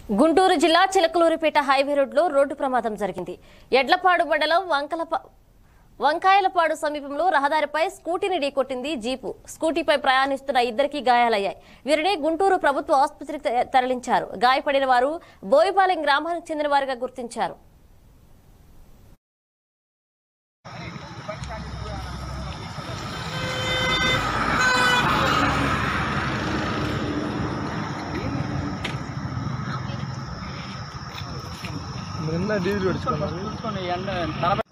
గుంటూరు జిల్లా చిలకలూరిపేట హైవే రోడ్లో రోడ్డు ప్రమాదం జరిగింది ఎడ్లపాడు మండలం వంకలప వంకాయలపాడు సమీపంలో రహదారిపై స్కూటీని ఢీకొట్టింది జీపు స్కూటీపై ప్రయాణిస్తున్న ఇద్దరికి గాయాలయ్యాయి వీరిని గుంటూరు ప్రభుత్వ ఆసుపత్రికి త- తరలించారు గాయపడిన వారు బోయిపాలెం గ్రామానికి చెందిన వారిగా గుర్తించారు నిన్న డీజిల్ పెట్టుకున్నారు